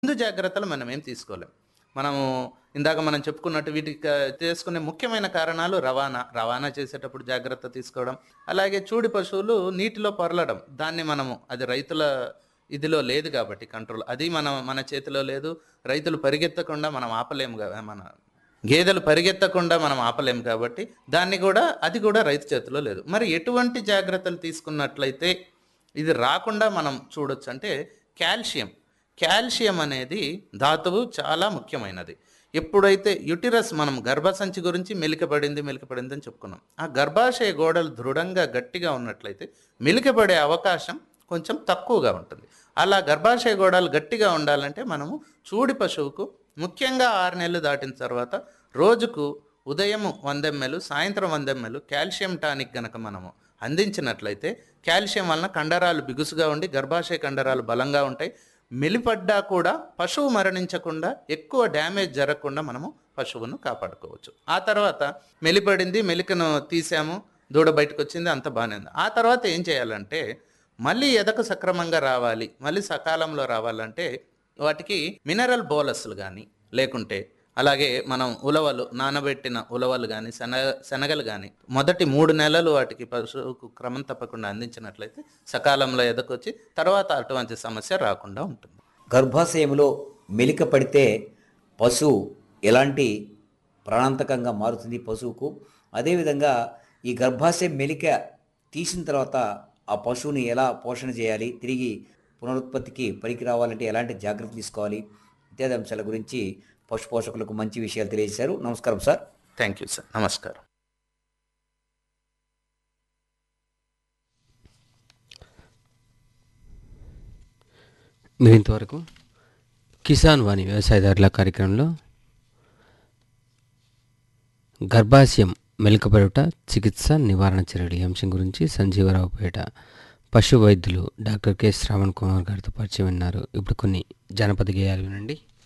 ముందు జాగ్రత్తలు మనం ఏం తీసుకోలేం మనము ఇందాక మనం చెప్పుకున్నట్టు వీటికి ఆ, చేసుకునే ముఖ్యమైన కారణాలు రవాణా రవాణా చేసేటప్పుడు జాగ్రత్త తీసుకోవడం అలాగే చూడి పశువులు నీటిలో పొరలడం దాన్ని మనము అది రైతుల ఇదిలో లేదు కాబట్టి కంట్రోల్ అది మన మన చేతిలో లేదు రైతులు పరిగెత్తకుండా మనం ఆపలేము కదా మన గేదెలు పరిగెత్తకుండా మనం ఆపలేం కాబట్టి దాన్ని కూడా అది కూడా రైతు చేతిలో లేదు మరి ఎటువంటి జాగ్రత్తలు తీసుకున్నట్లయితే ఇది రాకుండా మనం చూడొచ్చు అంటే కాల్షియం కాల్షియం అనేది ధాతువు చాలా ముఖ్యమైనది ఎప్పుడైతే యుటిరస్ మనం గర్భసంచి గురించి మెలికపడింది మెలికపడింది అని చెప్పుకున్నాం ఆ గర్భాశయ గోడలు దృఢంగా గట్టిగా ఉన్నట్లయితే మెలికపడే అవకాశం కొంచెం తక్కువగా ఉంటుంది అలా గర్భాశయ గోడలు గట్టిగా ఉండాలంటే మనము చూడి పశువుకు ముఖ్యంగా ఆరు నెలలు దాటిన తర్వాత రోజుకు ఉదయం వంద ఎంఎల్ సాయంత్రం వంద ఎంఎల్ కాల్షియం టానిక్ గనక మనము అందించినట్లయితే కాల్షియం వలన కండరాలు బిగుసుగా ఉండి గర్భాశయ కండరాలు బలంగా ఉంటాయి మెలిపడ్డా కూడా పశువు మరణించకుండా ఎక్కువ డ్యామేజ్ జరగకుండా మనము పశువును కాపాడుకోవచ్చు ఆ తర్వాత మెలిపడింది మెలికను తీసాము దూడ బయటకు వచ్చింది అంత బాగానే ఉంది ఆ తర్వాత ఏం చేయాలంటే మళ్ళీ ఎదకు సక్రమంగా రావాలి మళ్ళీ సకాలంలో రావాలంటే వాటికి మినరల్ బోలస్లు కానీ లేకుంటే అలాగే మనం ఉలవలు నానబెట్టిన ఉలవలు కానీ శనగ శనగలు కానీ మొదటి మూడు నెలలు వాటికి పశువుకు క్రమం తప్పకుండా అందించినట్లయితే సకాలంలో ఎదకొచ్చి తర్వాత అటువంటి సమస్య రాకుండా ఉంటుంది గర్భాశయంలో మెలిక పడితే పశువు ఎలాంటి ప్రాణాంతకంగా మారుతుంది పశువుకు అదేవిధంగా ఈ గర్భాశయం మెలిక తీసిన తర్వాత ఆ పశువుని ఎలా పోషణ చేయాలి తిరిగి పునరుత్పత్తికి పనికి రావాలంటే ఎలాంటి జాగ్రత్తలు తీసుకోవాలి ఇత్యాది అంశాల గురించి పశు పోషకులకు మంచి విషయాలు తెలియజేశారు నమస్కారం సార్ థ్యాంక్ యూ సార్ నమస్కారం మీరు ఇంతవరకు కిసాన్ వాణి వ్యవసాయదారుల కార్యక్రమంలో గర్భాశయం మెలకపడుట చికిత్స నివారణ చర్యలు ఈ అంశం గురించి సంజీవరావుపేట పశు వైద్యులు డాక్టర్ కె శ్రావణ్ కుమార్ గారితో పరిచయం విన్నారు ఇప్పుడు కొన్ని జానపద గేయాలు వినండి